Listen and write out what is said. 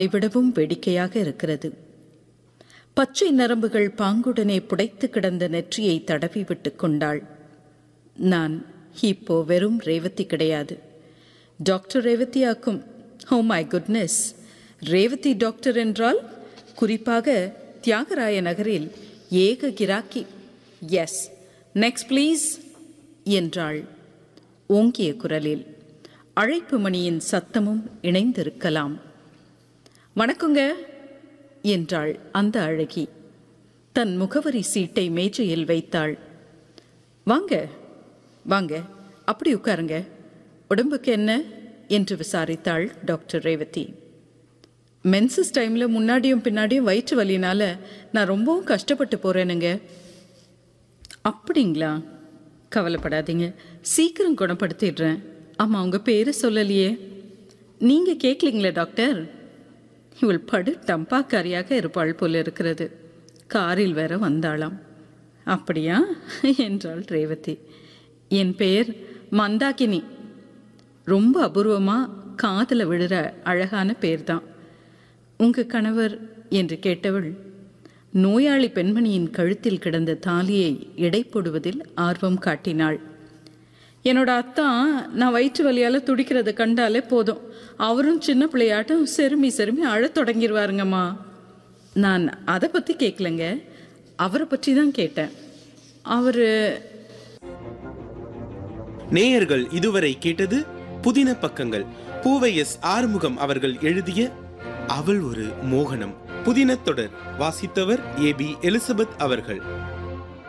விடவும் வேடிக்கையாக இருக்கிறது பச்சை நரம்புகள் பாங்குடனே புடைத்து கிடந்த நெற்றியை தடவி விட்டு கொண்டாள் நான் இப்போ வெறும் ரேவதி கிடையாது டாக்டர் ரேவதியாக்கும் oh my goodness Revathi doctor என்றால் குறிப்பாக தியாகராய நகரில் ஏக கிராக்கி எஸ் நெக்ஸ்ட் ப்ளீஸ் என்றாள் ஓங்கிய குரலில் அழைப்பு மணியின் சத்தமும் இணைந்திருக்கலாம் வணக்கங்க என்றாள் அந்த அழகி தன் முகவரி சீட்டை மேஜையில் வைத்தாள் வாங்க வாங்க அப்படி உட்காருங்க உடம்புக்கு என்ன என்று விசாரித்தாள் டாக்டர் ரேவதி மென்சஸ் டைமில் முன்னாடியும் பின்னாடியும் வயிற்று வலினால நான் ரொம்பவும் கஷ்டப்பட்டு போகிறேனுங்க அப்படிங்களா கவலைப்படாதீங்க சீக்கிரம் குணப்படுத்திடுறேன் ஆமாம் உங்கள் பேர் சொல்லலையே நீங்கள் கேட்கலீங்களே டாக்டர் இவள் படு டம்பாக்காரியாக இருப்பாள் போல இருக்கிறது காரில் வேற வந்தாளாம் அப்படியா என்றாள் ரேவதி என் பெயர் மந்தாகினி ரொம்ப அபூர்வமாக காதில் விழுற அழகான பேர் தான் உங்கள் கணவர் என்று கேட்டவள் நோயாளி பெண்மணியின் கழுத்தில் கிடந்த தாலியை எடை போடுவதில் ஆர்வம் காட்டினாள் என்னோட அத்தான் நான் வயிற்று வலியால் துடிக்கிறத கண்டாலே போதும் அவரும் சின்ன பிள்ளையாட்டம் செருமி செருமி அழத் தொடங்கிடுவாருங்கம்மா நான் அதை பற்றி கேட்கலங்க அவரை பற்றி தான் கேட்டேன் அவர் நேயர்கள் இதுவரை கேட்டது புதின பக்கங்கள் பூவை எஸ் ஆறுமுகம் அவர்கள் எழுதிய அவள் ஒரு மோகனம் புதின தொடர் வாசித்தவர் ஏ பி எலிசபெத் அவர்கள்